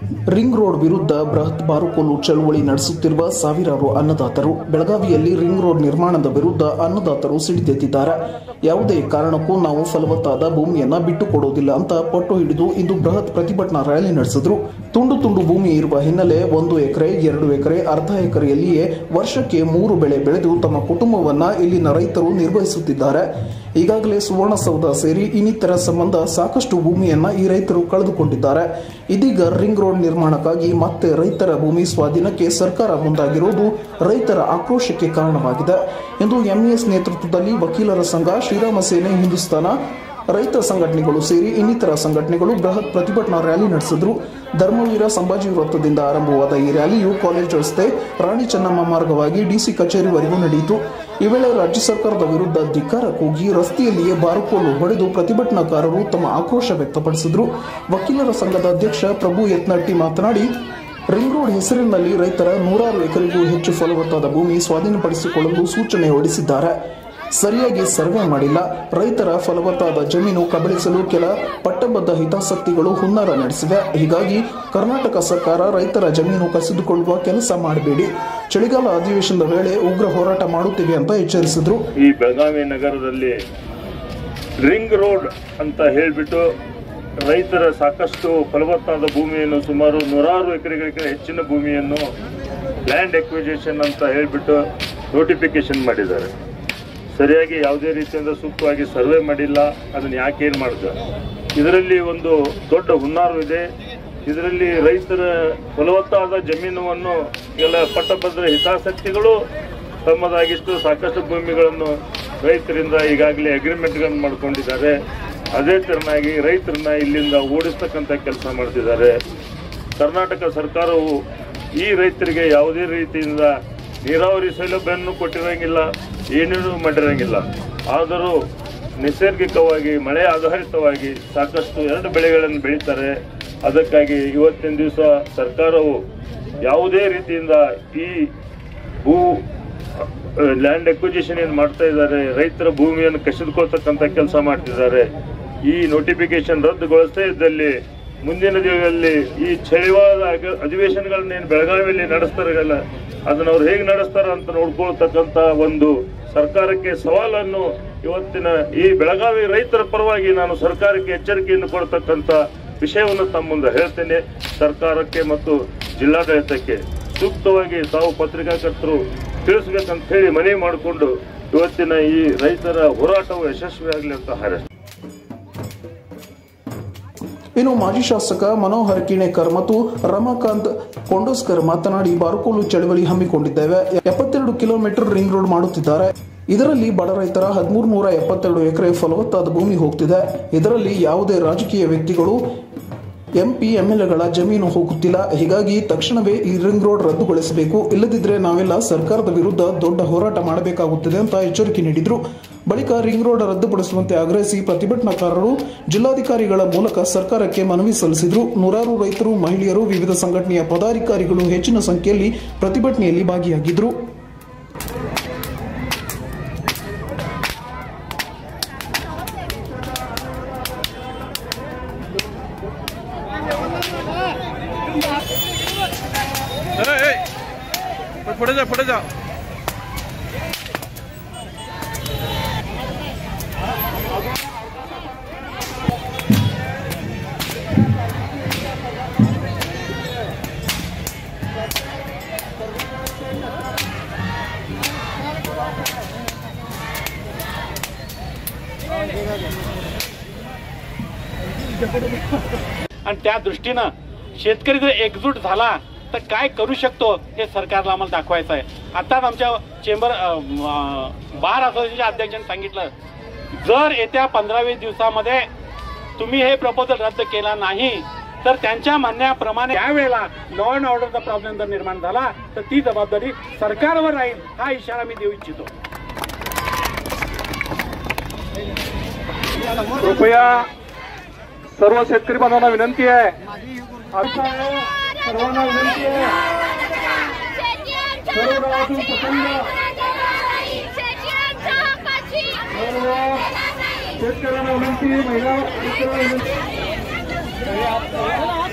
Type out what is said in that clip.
ring road ವಿರುದ್ಧ ಬೃಹತ್ ಬಾರುಕೋಲು ಚಳುವಳಿ ನಡೆಸುತ್ತಿರುವ ಸಾವಿರಾರು ಅನ್ನದಾತರು ಬೆಳಗಾವಿಯಲ್ಲಿ ರಿಂಗ್ ರೋಡ್ ನಿರ್ಮಾಣದ ವಿರುದ್ಧ ಅನ್ನದಾತರು ಸಿಡಿದೆದ್ದಿದ್ದಾರೆ ಯಾವುದೇ ಕಾರಣಕ್ಕೂ ನಾವು ಫಲವತ್ತಾದ ಭೂಮಿಯನ್ನ ಬಿಟ್ಟುಕೊಡುವುದಿಲ್ಲ ಅಂತ ಪಟ್ಟು ಹಿಡಿದು ಇಂದು ಬೃಹತ್ ಪ್ರತಿಭಟನಾ ರ್ಯಾಲಿ ನಡೆಸಿದ್ರು ತುಂಡು ತುಂಡು ಭೂಮಿ ಇರುವ ಹಿನ್ನೆಲೆ ಒಂದು ಎಕರೆ ಎರಡು ಎಕರೆ ಅರ್ಧ ಎಕರೆಯಲ್ಲಿಯೇ ವರ್ಷಕ್ಕೆ ಮೂರು ಬೆಳೆ ಬೆಳೆದು ತಮ್ಮ ಕುಟುಂಬವನ್ನ ಇಲ್ಲಿನ ರೈತರು ನಿರ್ವಹಿಸುತ್ತಿದ್ದಾರೆ ಈಗಾಗಲೇ ಸುವರ್ಣಸೌಧ ಸೇರಿ ಇನ್ನಿತರ ಸಂಬಂಧ ಸಾಕಷ್ಟು ಭೂಮಿಯನ್ನ ಈ ರೈತರು ಕಳೆದುಕೊಂಡಿದ್ದಾರೆ ಇದೀಗ ರಿಂಗ್ ರೋಡ್ ನಿರ್ಮಾಣಕ್ಕಾಗಿ ಮತ್ತೆ ರೈತರ ಭೂಮಿ ಸ್ವಾಧೀನಕ್ಕೆ ಸರ್ಕಾರ ಮುಂದಾಗಿರುವುದು ರೈತರ ಆಕ್ರೋಶಕ್ಕೆ ಕಾರಣವಾಗಿದೆ ಎಂದು ಎಂಇಎಸ್ ನೇತೃತ್ವದಲ್ಲಿ ವಕೀಲರ ಸಂಘ ಶ್ರೀರಾಮ ಸೇನೆ ಹಿಂದೂಸ್ತಾನ ರೈತ ಸಂಘಟನೆಗಳು ಸೇರಿ ಇನ್ನಿತರ ಸಂಘಟನೆಗಳು ಬೃಹತ್ ಪ್ರತಿಭಟನಾ ರ್ಯಾಲಿ ನಡೆಸಿದ್ರು ಧರ್ಮವೀರ ಸಂಭಾಜಿ ವೃತ್ತದಿಂದ ಆರಂಭವಾದ ಈ ರ್ಯಾಲಿಯು ಕಾಲೇಜ್ ರಸ್ತೆ ರಾಣಿ ಚೆನ್ನಮ್ಮ ಮಾರ್ಗವಾಗಿ ಡಿಸಿ ಕಚೇರಿವರೆಗೂ ನಡೆಯಿತು ಈ ವೇಳೆ ರಾಜ್ಯ ಸರ್ಕಾರದ ವಿರುದ್ಧ ಧಿಕ್ಕಾರ ಕೂಗಿ ರಸ್ತೆಯಲ್ಲಿಯೇ ಬಾರುಕೋಲು ಹೊಡೆದು ಪ್ರತಿಭಟನಾಕಾರರು ತಮ್ಮ ಆಕ್ರೋಶ ವ್ಯಕ್ತಪಡಿಸಿದ್ರು ವಕೀಲರ ಸಂಘದ ಅಧ್ಯಕ್ಷ ಪ್ರಭು ಯತ್ನಟ್ಟಿ ಮಾತನಾಡಿ ರಿಂಗ್ ರೋಡ್ ಹೆಸರಿನಲ್ಲಿ ರೈತರ ನೂರಾರು ಎಕರೆಗೂ ಹೆಚ್ಚು ಫಲವತ್ತಾದ ಭೂಮಿ ಸ್ವಾಧೀನಪಡಿಸಿಕೊಳ್ಳಲು ಸೂಚನೆ ಹೊರಡಿಸಿದ್ದಾರೆ ಸರಿಯಾಗಿ ಸರ್ವೆ ಮಾಡಿಲ್ಲ ರೈತರ ಫಲವತ್ತಾದ ಜಮೀನು ಕಬಳಿಸಲು ಕೆಲ ಪಟ್ಟಬದ್ಧ ಹಿತಾಸಕ್ತಿಗಳು ಹುನ್ನಾರ ನಡೆಸಿವೆ ಹೀಗಾಗಿ ಕರ್ನಾಟಕ ಸರ್ಕಾರ ರೈತರ ಜಮೀನು ಕಸಿದುಕೊಳ್ಳುವ ಕೆಲಸ ಮಾಡಬೇಡಿ ಚಳಿಗಾಲ ಅಧಿವೇಶನದ ವೇಳೆ ಉಗ್ರ ಹೋರಾಟ ಮಾಡುತ್ತೇವೆ ಅಂತ ಎಚ್ಚರಿಸಿದ್ರು ಈ ಬೆಳಗಾವಿ ನಗರದಲ್ಲಿ ರಿಂಗ್ ರೋಡ್ ಅಂತ ಹೇಳಿಬಿಟ್ಟು ರೈತರ ಸಾಕಷ್ಟು ಫಲವತ್ತಾದ ಭೂಮಿಯನ್ನು ಸುಮಾರು ನೂರಾರು ಎಕರೆಗಳಿಗೆ ಹೆಚ್ಚಿನ ಭೂಮಿಯನ್ನು ಲ್ಯಾಂಡ್ ಎಕ್ವಿಜೇಷನ್ ಅಂತ ಹೇಳಿಬಿಟ್ಟು ನೋಟಿಫಿಕೇಶನ್ ಮಾಡಿದ್ದಾರೆ ಸರಿಯಾಗಿ ಯಾವುದೇ ರೀತಿಯಿಂದ ಸೂಕ್ತವಾಗಿ ಸರ್ವೆ ಮಾಡಿಲ್ಲ ಅದನ್ನು ಯಾಕೆ ಏನು ಮಾಡಿದ್ದಾರೆ ಇದರಲ್ಲಿ ಒಂದು ದೊಡ್ಡ ಹುನ್ನಾರು ಇದೆ ಇದರಲ್ಲಿ ರೈತರ ಫಲವತ್ತಾದ ಜಮೀನನ್ನು ಎಲ್ಲ ಪಟ್ಟಭದ್ರ ಹಿತಾಸಕ್ತಿಗಳು ತಮ್ಮದಾಗಿಷ್ಟು ಸಾಕಷ್ಟು ಭೂಮಿಗಳನ್ನು ರೈತರಿಂದ ಈಗಾಗಲೇ ಅಗ್ರಿಮೆಂಟ್ಗಳನ್ನು ಮಾಡ್ಕೊಂಡಿದ್ದಾರೆ ಅದೇ ತೆರನಾಗಿ ರೈತರನ್ನ ಇಲ್ಲಿಂದ ಓಡಿಸ್ತಕ್ಕಂಥ ಕೆಲಸ ಮಾಡ್ತಿದ್ದಾರೆ ಕರ್ನಾಟಕ ಸರ್ಕಾರವು ಈ ರೈತರಿಗೆ ಯಾವುದೇ ರೀತಿಯಿಂದ ನೀರಾವರಿ ಸೌಲಭ್ಯವನ್ನು ಕೊಟ್ಟಿರಂಗಿಲ್ಲ ಏನೇನು ಮಾಡಿರಂಗಿಲ್ಲ ಆದರೂ ನೈಸರ್ಗಿಕವಾಗಿ ಮಳೆ ಆಧಾರಿತವಾಗಿ ಸಾಕಷ್ಟು ಎರಡು ಬೆಳೆಗಳನ್ನು ಬೆಳೀತಾರೆ ಅದಕ್ಕಾಗಿ ಇವತ್ತಿನ ದಿವಸ ಸರ್ಕಾರವು ಯಾವುದೇ ರೀತಿಯಿಂದ ಈ ಭೂ ಲ್ಯಾಂಡ್ ಎಕ್ವಿಜಿಷನ್ ಏನು ಮಾಡ್ತಾ ಇದ್ದಾರೆ ರೈತರ ಭೂಮಿಯನ್ನು ಕಸಿದುಕೊಳ್ತಕ್ಕಂಥ ಕೆಲಸ ಮಾಡ್ತಿದ್ದಾರೆ ಈ ನೋಟಿಫಿಕೇಶನ್ ರದ್ದುಗೊಳಿಸದೇ ಇದ್ದಲ್ಲಿ ಮುಂದಿನ ದಿನಗಳಲ್ಲಿ ಈ ಚಳಿವಾದ ಅಗ- ಅಧಿವೇಶನಗಳನ್ನ ಏನು ಬೆಳಗಾವಿಯಲ್ಲಿ ನಡೆಸ್ತಾರಲ್ಲ ಅದನ್ನ ಅವ್ರು ಹೇಗೆ ನಡೆಸ್ತಾರ ಅಂತ ನೋಡ್ಕೊಳ್ತಕ್ಕಂಥ ಒಂದು ಸರ್ಕಾರಕ್ಕೆ ಸವಾಲನ್ನು ಇವತ್ತಿನ ಈ ಬೆಳಗಾವಿ ರೈತರ ಪರವಾಗಿ ನಾನು ಸರ್ಕಾರಕ್ಕೆ ಎಚ್ಚರಿಕೆಯನ್ನು ಕೊಡ್ತಕ್ಕಂಥ ವಿಷಯವನ್ನು ತಮ್ಮ ಮುಂದೆ ಹೇಳ್ತೇನೆ ಸರ್ಕಾರಕ್ಕೆ ಮತ್ತು ಜಿಲ್ಲಾಡಳಿತಕ್ಕೆ ಸೂಕ್ತವಾಗಿ ತಾವು ಪತ್ರಿಕಾಕರ್ತರು ತಿಳಿಸ್ಬೇಕಂತ ಹೇಳಿ ಮನವಿ ಮಾಡಿಕೊಂಡು ಇವತ್ತಿನ ಈ ರೈತರ ಹೋರಾಟವು ಯಶಸ್ವಿಯಾಗಲಿ ಅಂತ ಹಾರೈಸ್ತೇನೆ ಇನ್ನು ಮಾಜಿ ಶಾಸಕ ಮನೋಹರ್ ಕಿಣೇಕರ್ ಮತ್ತು ರಮಾಕಾಂತ್ ಕೊಂಡೋಸ್ಕರ್ ಮಾತನಾಡಿ ಬಾರುಕೋಲು ಚಳವಳಿ ಹಮ್ಮಿಕೊಂಡಿದ್ದೇವೆ ಎಪ್ಪತ್ತೆರಡು ಕಿಲೋಮೀಟರ್ ರಿಂಗ್ ರೋಡ್ ಮಾಡುತ್ತಿದ್ದಾರೆ ಇದರಲ್ಲಿ ಬಡ ರೈತರ ಹದಿಮೂರು ನೂರ ಎಪ್ಪತ್ತೆರಡು ಎಕರೆ ಫಲವತ್ತಾದ ಭೂಮಿ ಹೋಗ್ತಿದೆ ಇದರಲ್ಲಿ ಯಾವುದೇ ರಾಜಕೀಯ ವ್ಯಕ್ತಿಗಳು ಎಂಪಿ ಎಂಎಲ್ಎಗಳ ಜಮೀನು ಹೋಗುತ್ತಿಲ್ಲ ಹೀಗಾಗಿ ತಕ್ಷಣವೇ ಈ ರಿಂಗ್ ರೋಡ್ ರದ್ದುಗೊಳಿಸಬೇಕು ಇಲ್ಲದಿದ್ದರೆ ನಾವೆಲ್ಲ ಸರ್ಕಾರದ ವಿರುದ್ಧ ದೊಡ್ಡ ಹೋರಾಟ ಮಾಡಬೇಕಾಗುತ್ತದೆ ಅಂತ ಎಚ್ಚರಿಕೆ ನೀಡಿದ್ರು ಬಳಿಕ ರಿಂಗ್ ರೋಡ್ ರದ್ದುಪಡಿಸುವಂತೆ ಆಗ್ರಹಿಸಿ ಪ್ರತಿಭಟನಾಕಾರರು ಜಿಲ್ಲಾಧಿಕಾರಿಗಳ ಮೂಲಕ ಸರ್ಕಾರಕ್ಕೆ ಮನವಿ ಸಲ್ಲಿಸಿದ್ರು ನೂರಾರು ರೈತರು ಮಹಿಳೆಯರು ವಿವಿಧ ಸಂಘಟನೆಯ ಪದಾಧಿಕಾರಿಗಳು ಹೆಚ್ಚಿನ ಸಂಖ್ಯೆಯಲ್ಲಿ ಪ್ರತಿಭಟನೆಯಲ್ಲಿ ಭಾಗಿಯಾಗಿದ್ರು पुढे जा पुढे जा आणि त्या दृष्टीनं शेतकरी जर एकजूट झाला तर काय करू शकतो हे सरकारला आम्हाला दाखवायचं आहे आताच आमच्या चेंबर अं, अं, बार असोसिएशनच्या अध्यक्षांनी सांगितलं जर येत्या पंधरा वीस दिवसामध्ये तुम्ही हे प्रपोजल रद्द केला नाही तर त्यांच्या म्हणण्याप्रमाणे त्यावेळेला लॉ अँड ऑर्डरचा प्रॉब्लेम जर निर्माण झाला तर ती जबाबदारी सरकारवर राहील हा इशारा मी देऊ इच्छितो कृपया सर्व शेतकरी बांधवांना विनंती आहे सर्वांना विनंती आहे सर्व गावातून प्रचंड सर्व शेतकऱ्यांना विनंती महिला शेतकऱ्यांना विनंती